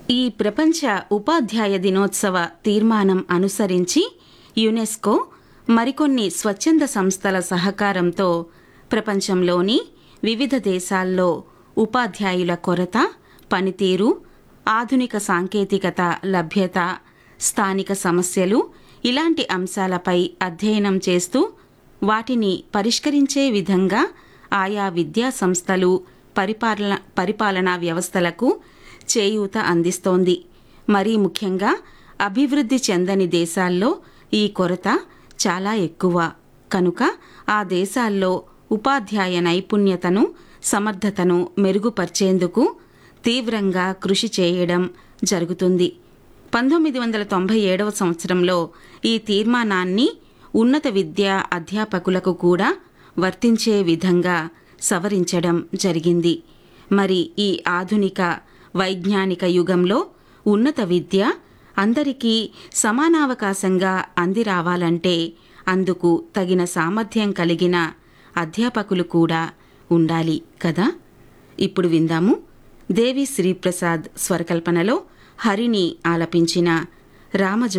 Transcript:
ఈ ప్రపంచ ఉపాధ్యాయ దినోత్సవ తీర్మానం అనుసరించి యునెస్కో మరికొన్ని స్వచ్ఛంద సంస్థల సహకారంతో ప్రపంచంలోని వివిధ దేశాల్లో ఉపాధ్యాయుల కొరత పనితీరు ఆధునిక సాంకేతికత లభ్యత స్థానిక సమస్యలు ఇలాంటి అంశాలపై అధ్యయనం చేస్తూ వాటిని పరిష్కరించే విధంగా ఆయా విద్యా సంస్థలు పరిపాలన పరిపాలనా వ్యవస్థలకు చేయూత అందిస్తోంది మరీ ముఖ్యంగా అభివృద్ధి చెందని దేశాల్లో ఈ కొరత చాలా ఎక్కువ కనుక ఆ దేశాల్లో ఉపాధ్యాయ నైపుణ్యతను సమర్థతను మెరుగుపర్చేందుకు తీవ్రంగా కృషి చేయడం జరుగుతుంది పంతొమ్మిది వందల తొంభై ఏడవ సంవత్సరంలో ఈ తీర్మానాన్ని ఉన్నత విద్యా అధ్యాపకులకు కూడా వర్తించే విధంగా సవరించడం జరిగింది మరి ఈ ఆధునిక వైజ్ఞానిక యుగంలో ఉన్నత విద్య అందరికీ సమానావకాశంగా అంది రావాలంటే అందుకు తగిన సామర్థ్యం కలిగిన అధ్యాపకులు కూడా ఉండాలి కదా ఇప్పుడు విందాము దేవి శ్రీప్రసాద్ స్వరకల్పనలో హరిని ఆలపించిన రామజో